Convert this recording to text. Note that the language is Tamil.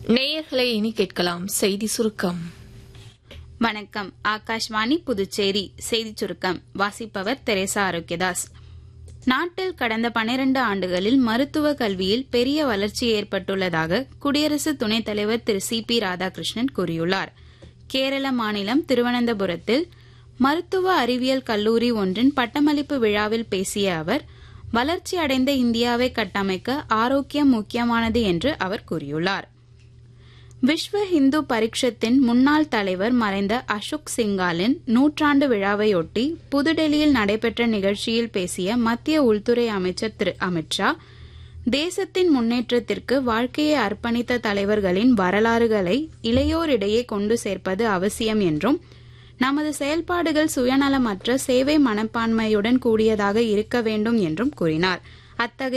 நேயர்களை இனி கேட்கலாம் செய்தி சுருக்கம் வணக்கம் ஆகாஷ்வாணி புதுச்சேரி செய்திச் சுருக்கம் வாசிப்பவர் தெரேசா ஆரோக்கியதாஸ் நாட்டில் கடந்த பனிரண்டு ஆண்டுகளில் மருத்துவ கல்வியில் பெரிய வளர்ச்சி ஏற்பட்டுள்ளதாக குடியரசு துணைத் தலைவர் திரு சி பி ராதாகிருஷ்ணன் கூறியுள்ளார் கேரள மாநிலம் திருவனந்தபுரத்தில் மருத்துவ அறிவியல் கல்லூரி ஒன்றின் பட்டமளிப்பு விழாவில் பேசிய அவர் வளர்ச்சி அடைந்த இந்தியாவை கட்டமைக்க ஆரோக்கியம் முக்கியமானது என்று அவர் கூறியுள்ளார் விஸ்வ இந்து பரிஷத்தின் முன்னாள் தலைவர் மறைந்த அசோக் சிங்காலின் நூற்றாண்டு விழாவையொட்டி புதுடெல்லியில் நடைபெற்ற நிகழ்ச்சியில் பேசிய மத்திய உள்துறை அமைச்சர் திரு அமித்ஷா தேசத்தின் முன்னேற்றத்திற்கு வாழ்க்கையை அர்ப்பணித்த தலைவர்களின் வரலாறுகளை இளையோரிடையே கொண்டு சேர்ப்பது அவசியம் என்றும் நமது செயல்பாடுகள் சுயநலமற்ற சேவை மனப்பான்மையுடன் கூடியதாக இருக்க வேண்டும் என்றும் கூறினார் அத்தகைய